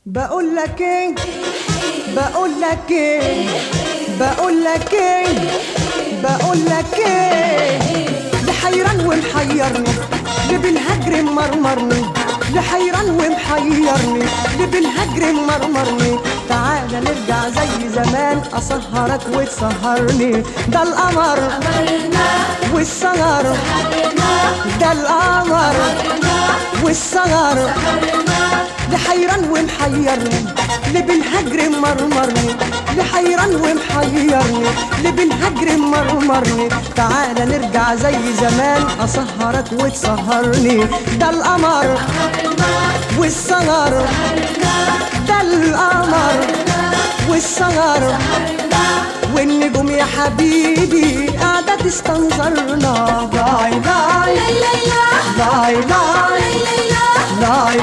بقول لك ايه بقول لك ايه بقول لك ايه بقول لك ايه لحيران ومحيرني اللي بالهجر مرمرني لحيران ومحيرني اللي بالهجر مرمرني تعالى نرجع زي زمان اسهرك وتسهرني ده القمر والسهر ده القمر والسهر لحيران ومحيرني اللي بالهجر مرمرني لحيران ومحيرني اللي بالهجر مرمرني تعالى نرجع زي زمان اسهرك وتسهرني ده القمر والسهر ده القمر والسهر والنجوم يا حبيبي قاعدة تستنظرنا لاي لاي لاي لاي لاي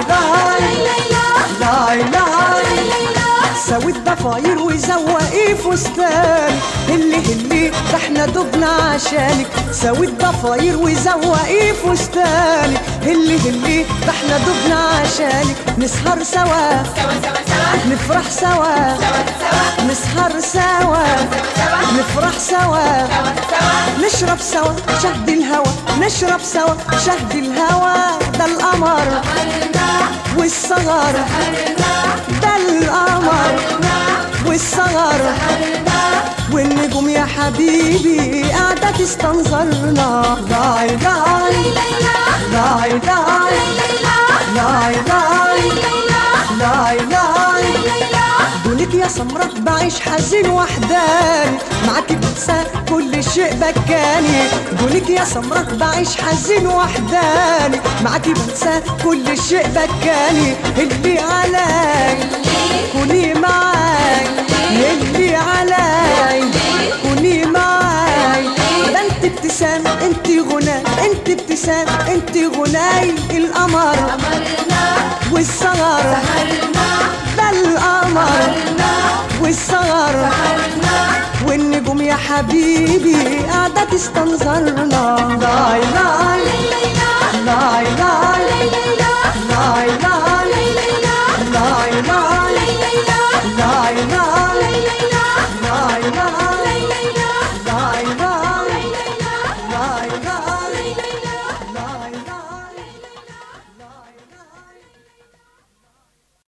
لاي لاي لاي سوي الضفاير وزوقي فستان اللي اللي ده احنا دبنا عشانك سوي الضفاير وزوقي فستان اللي اللي ده احنا دبنا عشانك نسهر سوا نفرح سوا نسهر سوا نفرح سوا نشرب سوا شهد الهوى نشرب سوا شهد الهوى ده القمر والصغر ده القمر والصغر والنجوم يا حبيبي قاعدة تستنظرنا لاي لاي لاي لاي لاي لاي لاي لاي دونك يا سمرة بعيش حزين وحداني معاكي بنسى كل شيء بكاني دونك يا سمرة بعيش حزين وحداني معاكي بنسى كل شيء بكاني اللي علي كوني معاي اللي علي كوني معاي ده انت ابتسام انت غناي انت ابتسام انت غناي القمر والسهر ده القمر والسهر والنجوم يا حبيبي قاعدة تستنظرنا لاي لاي لاي لاي